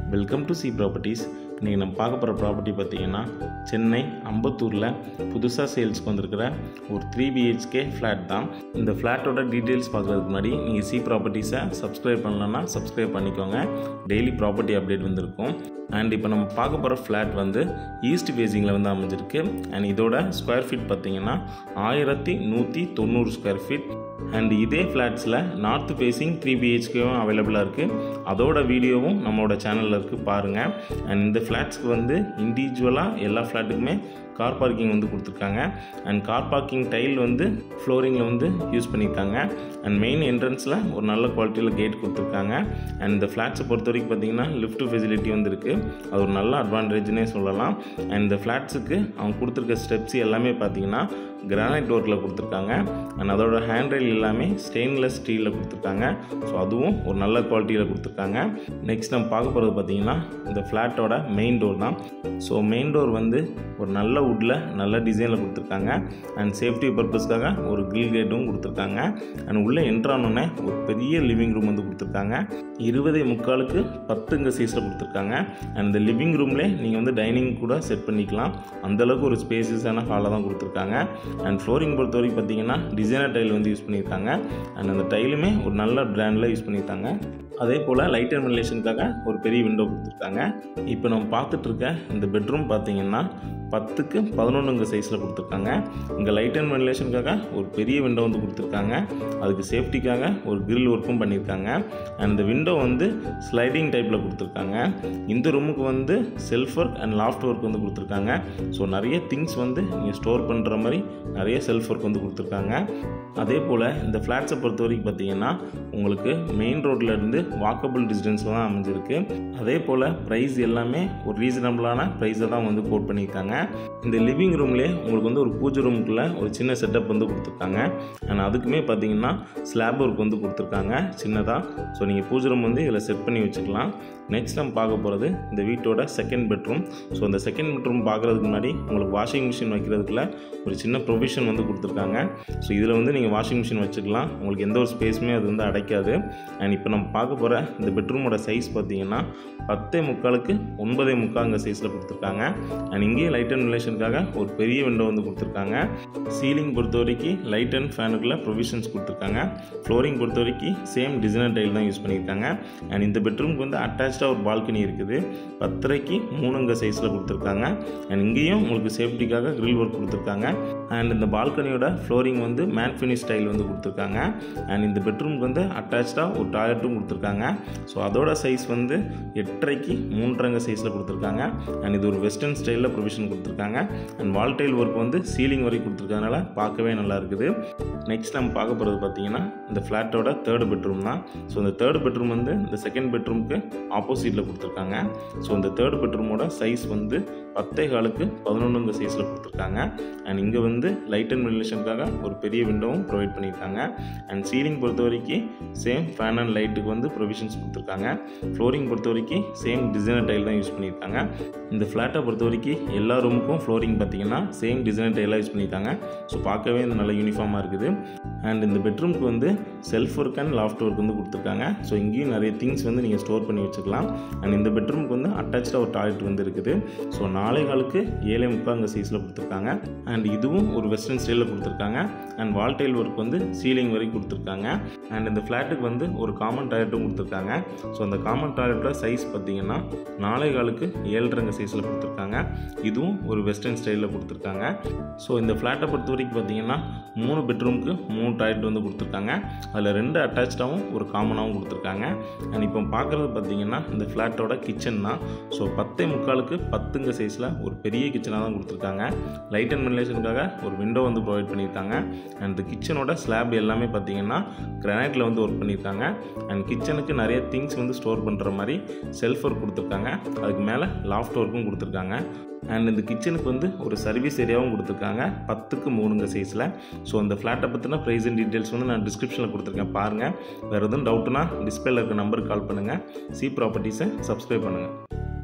welcome to C properties இன்றைக்கி நம்ம பார்க்க போகிற ப்ராப்பர்ட்டி பார்த்தீங்கன்னா சென்னை அம்பத்தூரில் புதுசாக சேல்ஸ்க்கு வந்திருக்கிற ஒரு த்ரீ பிஹெச்கே ஃப்ளாட் தான் இந்த ஃப்ளாட்டோட டீட்டெயில்ஸ் பார்க்குறதுக்கு முன்னாடி நீங்கள் சி ப்ராப்பர்ட்டிஸை சப்ஸ்கிரைப் பண்ணலன்னா சப்ஸ்கிரைப் பண்ணிக்கோங்க டெய்லி ப்ராப்பர்ட்டி அப்டேட் வந்திருக்கும் அண்ட் இப்போ நம்ம பார்க்க போகிற ஃப்ளாட் வந்து ஈஸ்ட் ஃபேஸிங்கில் வந்து அமைஞ்சிருக்கு அண்ட் இதோட ஸ்கொயர் ஃபீட் பார்த்தீங்கன்னா ஆயிரத்தி நூற்றி தொண்ணூறு ஸ்கொயர் ஃபீட் அண்ட் இதே ஃப்ளாட்ஸில் நார்த் ஃபேஸிங் த்ரீ பிஹெச்கேவும் அவைலபிளாக இருக்குது அதோட வீடியோவும் நம்மளோட சேனலில் இருக்குது பாருங்கள் அண்ட் இந்த ஃப்ளாட்ஸ்க்கு வந்து இண்டிவிஜுவலாக எல்லா ஃப்ளாட்டுக்குமே கார் பார்க்கிங் வந்து கொடுத்துருக்காங்க அண்ட் கார் பார்க்கிங் டைல் வந்து ஃப்ளோரிங்கில் வந்து யூஸ் பண்ணியிருக்காங்க அண்ட் மெயின் என்ட்ரன்ஸில் ஒரு நல்ல குவாலிட்டியில் கேட் கொடுத்துருக்காங்க அண்ட் இந்த ஃப்ளாட்ஸை பொறுத்த வரைக்கும் பார்த்தீங்கன்னா லிஃப்ட் ஃபெசிலிட்டி வந்து இருக்குது அது ஒரு நல்ல அட்வான்டேஜ்னே சொல்லலாம் அண்ட் இந்த ஃப்ளாட்ஸுக்கு அவங்க கொடுத்துருக்க ஸ்டெப்ஸ் எல்லாமே பார்த்தீங்கன்னா கிரானைட் ஒர்க்கில் கொடுத்துருக்காங்க அண்ட் அதோட ஹேண்ட் ரெயில் எல்லாமே ஸ்டெயின்லெஸ் ஸ்டீலில் கொடுத்துருக்காங்க ஸோ அதுவும் ஒரு நல்ல குவாலிட்டியில் கொடுத்துருக்காங்க நெக்ஸ்ட் நம்ம பார்க்க போகிறது பார்த்தீங்கன்னா இந்த ஃப்ளாட்டோட மெயின் டோர் தான் ஸோ மெயின் டோர் வந்து ஒரு நல்ல வுட்டில் நல்ல டிசைனில் கொடுத்துருக்காங்க அண்ட் சேஃப்டி பர்பஸ்க்காக ஒரு கில் கேட்டும் கொடுத்துருக்காங்க அண்ட் உள்ளே என்ட்ரானோடனே ஒரு பெரிய லிவிங் ரூம் வந்து கொடுத்துருக்காங்க இருபதே முக்காலுக்கு பத்துங்க சைஸில் கொடுத்துருக்காங்க அண்ட் இந்த லிவிங் ரூம்லேயே நீங்கள் வந்து டைனிங் கூட செட் பண்ணிக்கலாம் அந்தளவுக்கு ஒரு ஸ்பேசியஸான ஹாலை தான் கொடுத்துருக்காங்க அண்ட் ஃப்ளோரிங் பொறுத்த வரைக்கும் பார்த்தீங்கன்னா டிசைனர் டைல் வந்து யூஸ் பண்ணியிருக்காங்க அண்ட் அந்த டைலுமே ஒரு நல்ல பிராண்டில் யூஸ் பண்ணியிருக்காங்க அதே போல் லைட் அண்ட் வென்டிலேஷனுக்காக ஒரு பெரிய விண்டோ கொடுத்துருக்காங்க இப்போ நம்ம பார்த்துட்டு இருக்க இந்த பெட்ரூம் பார்த்தீங்கன்னா பத்துக்கு பதினொன்றுங்க சைஸில் கொடுத்துருக்காங்க இங்கே லைட் அண்ட் வென்டிலேஷனுக்காக ஒரு பெரிய விண்டோ வந்து கொடுத்துருக்காங்க அதுக்கு சேஃப்டிக்காக ஒரு கிரில் ஒர்க்கும் பண்ணியிருக்காங்க அண்ட் இந்த விண்டோ வந்து ஸ்லைடிங் டைப்பில் கொடுத்துருக்காங்க இந்த ரூமுக்கு வந்து shelf work and loft work வந்து கொடுத்துருக்காங்க ஸோ நிறைய திங்ஸ் வந்து நீங்கள் ஸ்டோர் பண்ணுற மாதிரி நிறைய செல்ஃப் ஒர்க் வந்து கொடுத்துருக்காங்க அதே போல் இந்த ஃப்ளாட்ஸை பொறுத்த வரைக்கும் பார்த்தீங்கன்னா உங்களுக்கு மெயின் ரோட்டில் இருந்து வாக்கபிள் டிஸ்டன்ஸில் தான் அமைஞ்சிருக்கு அதே போல் ப்ரைஸ் எல்லாமே ஒரு ரீசனபிளான ப்ரைஸை தான் வந்து கோட் பண்ணியிருக்காங்க இந்த லிவிங் ரூம்லேயே உங்களுக்கு வந்து ஒரு பூஜை ரூமுக்குள்ளே ஒரு சின்ன செட்டப் வந்து கொடுத்துருக்காங்க அண்ட் அதுக்குமே பார்த்தீங்கன்னா ஸ்லாப் ஒர்க் வந்து கொடுத்துருக்காங்க சின்னதாக ஸோ நீங்கள் பூஜை ரூம் வந்து இதில் செட் பண்ணி வச்சுக்கலாம் நெக்ஸ்ட் நம்ம பார்க்க போகிறது இந்த வீட்டோட செகண்ட் பெட்ரூம் ஸோ இந்த செகண்ட் பெட்ரூம் பார்க்குறதுக்கு முன்னாடி உங்களுக்கு வாஷிங் மிஷின் வைக்கிறதுக்குள்ள ஒரு சின்ன ப்ரொவிஷன் வந்து கொடுத்துருக்காங்க ஸோ இதில் வந்து நீங்கள் வாஷிங் மிஷின் வச்சுக்கலாம் உங்களுக்கு எந்த ஒரு ஸ்பேஸுமே அது வந்து அடைக்காது அண்ட் இப்போ நம்ம பார்க்க போகிற இந்த பெட்ரூமோட சைஸ் பார்த்தீங்கன்னா பத்தே முக்காலுக்கு ஒன்பதே முக்காங்க சைஸில் கொடுத்துருக்காங்க அண்ட் இங்கேயும் லைட் அண்ட் ரிலேஷனுக்காக ஒரு பெரிய விண்டோ வந்து கொடுத்துருக்காங்க சீலிங் பொறுத்த வரைக்கும் லைட் அண்ட் ஃபேனுக்குள்ள ப்ரொவிஷன்ஸ் கொடுத்துருக்காங்க ஃப்ளோரிங் பொறுத்த வரைக்கும் சேம் டிசைனர் டைல் தான் யூஸ் பண்ணியிருக்காங்க அண்ட் இந்த பெட்ரூம்க்கு வந்து அட்டாச்சாக ஒரு பால்கனி இருக்குது பத்தரைக்கு மூணுங்க சைஸில் கொடுத்துருக்காங்க அண்ட் இங்கேயும் உங்களுக்கு சேஃப்டிக்காக கிரில் ஒர்க் கொடுத்துருக்காங்க அண்ட் இந்த பால்கனியோட ஃப்ளோரிங் வந்து மேட் ஃபினிஷ் ஸ்டைல் வந்து கொடுத்துருக்காங்க அண்ட் இந்த பெட்ரூம்க்கு வந்து அட்டாச்சாக ஒரு டாய்லெட்டும் கொடுத்துருக்காங்க ஸோ அதோட சைஸ் வந்து எட்டரைக்கு மூன்றங்க சைஸில் கொடுத்துருக்காங்க அண்ட் இது ஒரு வெஸ்டர்ன் ஸ்டைலில் ப்ரொவிஷன் கொடுத்துருக்காங்க அண்ட் வால் டைல் ஒர்க் வந்து சீலிங் வரைக்கும் கொடுத்துருக்கறனால பார்க்கவே நல்லா இருக்குது நெக்ஸ்ட் நம்ம பார்க்க போகிறது பார்த்தீங்கன்னா இந்த ஃப்ளாட்டோட தேர்ட் பெட்ரூம் தான் ஸோ இந்த தேர்ட் பெட்ரூம் வந்து இந்த செகண்ட் பெட்ரூம்க்கு ஆப்போசிட்டில் கொடுத்துருக்காங்க ஸோ இந்த தேர்ட் பெட்ரூமோட சைஸ் வந்து பத்தே காலுக்கு பதினொன்றுங்க சைஸில் கொடுத்துருக்காங்க அண்ட் இங்கே வந்து லைட் அண்ட் வென்டிலேஷனுக்காக ஒரு பெரிய விண்டோவும் ப்ரொவைட் பண்ணியிருக்காங்க அண்ட் சீலிங் பொறுத்த வரைக்கும் சேம் ஃபேன் அண்ட் லைட்டுக்கு வந்து ப்ரொவிஷன்ஸ் கொடுத்துருக்காங்க ஃப்ளோரிங் பொறுத்த வரைக்கும் சேம் டிசைனர் டைல் தான் யூஸ் பண்ணியிருக்காங்க இந்த ஃப்ளாட்டை பொறுத்த வரைக்கும் எல்லா ரூமுக்கும் ஃப்ளோரிங் பார்த்தீங்கன்னா சேம் டிசைனர் டைலாக யூஸ் பண்ணியிருக்காங்க ஸோ பார்க்கவே இந்த நல்ல யூனிஃபார்மாக இருக்குது அண்ட் இந்த பெட்ரூம்க்கு வந்து shelf work and loft work வந்து கொடுத்துருக்காங்க ஸோ இங்கேயும் நிறைய திங்ஸ் வந்து நீங்கள் ஸ்டோர் பண்ணி வச்சுக்கலாம் அண்ட் இந்த பெட்ரூமுக்கு வந்து அட்டாச்சாக ஒரு டாய்லெட் வந்து இருக்குது ஸோ நாளை காலுக்கு ஏழே முக்காங்க சைஸில் கொடுத்துருக்காங்க அண்ட் இதுவும் ஒரு வெஸ்டர்ன் ஸ்டைலில் கொடுத்துருக்காங்க அண்ட் வால் டைல் ஒர்க் வந்து சீலிங் வரைக்கும் கொடுத்துருக்காங்க அண்ட் இந்த ஃப்ளாட்டுக்கு வந்து ஒரு காமன் டாய்லெட்டும் கொடுத்துருக்காங்க ஸோ அந்த காமன் டாய்லெட்டோட சைஸ் பார்த்தீங்கன்னா நாளை காலுக்கு ஏழரைங்க சைஸில் கொடுத்துருக்காங்க இதுவும் ஒரு வெஸ்டர்ன் ஸ்டைலில் கொடுத்துருக்காங்க ஸோ இந்த ஃப்ளாட்டை பொறுத்த வரைக்கும் பார்த்தீங்கன்னா மூணு பெட்ரூமுக்கு மூணு டாய்லெட் வந்து கொடுத்துருக்காங்க அதில் ரெண்டு அட்டாச்சாகவும் ஒரு காமனாகவும் கொடுத்துருக்காங்க அண்ட் இப்போ பார்க்குறது பார்த்தீங்கன்னா இந்த ஃப்ளாட்டோட கிச்சன் தான் ஸோ பத்தே முக்காலுக்கு பத்துங்க சைஸில் ஒரு பெரிய கிச்சனாக தான் கொடுத்துருக்காங்க லைட் அண்ட் வென்டிலேஷனுக்காக ஒரு விண்டோ வந்து ப்ரொவைட் பண்ணியிருக்காங்க அண்ட் இந்த கிச்சனோட ஸ்லாப் எல்லாமே பார்த்தீங்கன்னா கிரானைட்டில் வந்து ஒர்க் பண்ணியிருக்காங்க அண்ட் கிச்சனுக்கு நிறைய திங்ஸ் வந்து ஸ்டோர் பண்ணுற மாதிரி செல்ஃப் ஒர்க் கொடுத்துருக்காங்க அதுக்கு மேலே லாஃப்ட் ஒர்க்கும் கொடுத்துருக்காங்க அண்ட் இந்த கிச்சனுக்கு வந்து ஒரு சர்வீஸ் ஏரியாவும் கொடுத்துருக்காங்க பத்துக்கு மூணுங்க சைஸில் ஸோ அந்த ஃப்ளாட்டை பற்றின ப்ரைஸ் அண்ட் டீட்டெயில்ஸ் வந்து நான் டிஸ்கிரிப்ஷனில் கொடுத்துருக்கேன் பாருங்கள் வேறு எதுவும் டவுட்னா டிஸ்பிளேல இருக்க நம்பருக்கு கால் பண்ணுங்கள் சி ப்ராப்பர்ட்டிஸை சப்ஸ்கிரைப் பண்ணுங்கள்